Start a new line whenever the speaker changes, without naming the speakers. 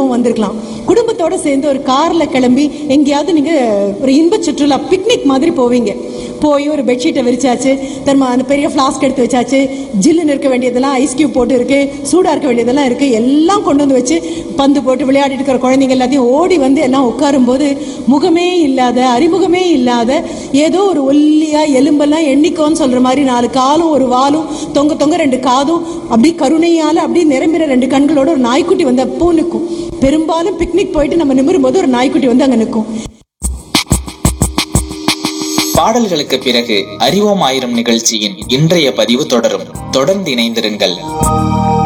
அனுபவம் வந்திருக்கலாம் குடும்பத்தோட சேர்ந்து ஒரு கார்ல கிளம்பி எங்கேயாவது நீங்க ஒரு இன்ப சுற்றுலா பிக்னிக் மாதிரி போவீங்க போய் ஒரு பெட்ஷீட்டை விரிச்சாச்சு திரும்ப அந்த பெரிய ஃப்ளாஸ்க் எடுத்து வச்சாச்சு ஜில்லுன்னு இருக்க வேண்டியதெல்லாம் ஐஸ் கியூப் போட்டு இருக்கு சூடா இருக்க வேண்டியதெல்லாம் இருக்கு எல்லாம் கொண்டு வந்து வச்சு பந்து போட்டு விளையாடிட்டு இருக்கிற குழந்தைங்க எல்லாத்தையும் ஓடி வந்து எல்லாம் உட்காரும்போது முகமே இல்லாத அறிமுகமே இல்லாத ஏதோ ஒரு ஒல்லியா எலும்பெல்லாம் எண்ணிக்கோன்னு சொல்ற மாதிரி நாலு காலும் ஒரு வாலும் தொங்க தொங்க ரெண்டு காதும் அப்படி கருணையால அப்படி நிரம்பிற ரெண்டு கண்களோட ஒரு நாய்க்குட்டி வந்து அப்போ நிற்கும் பெரும்பாலும் பிக்னிக் போயிட்டு நம்ம நிமிரும் போது ஒரு நாய்க்குட்டி வந்து அங்க நிற்கும்
பாடல்களுக்கு பிறகு அறிவோம் ஆயிரம் நிகழ்ச்சியின் இன்றைய பதிவு தொடரும் தொடர்ந்து இணைந்திருங்கள்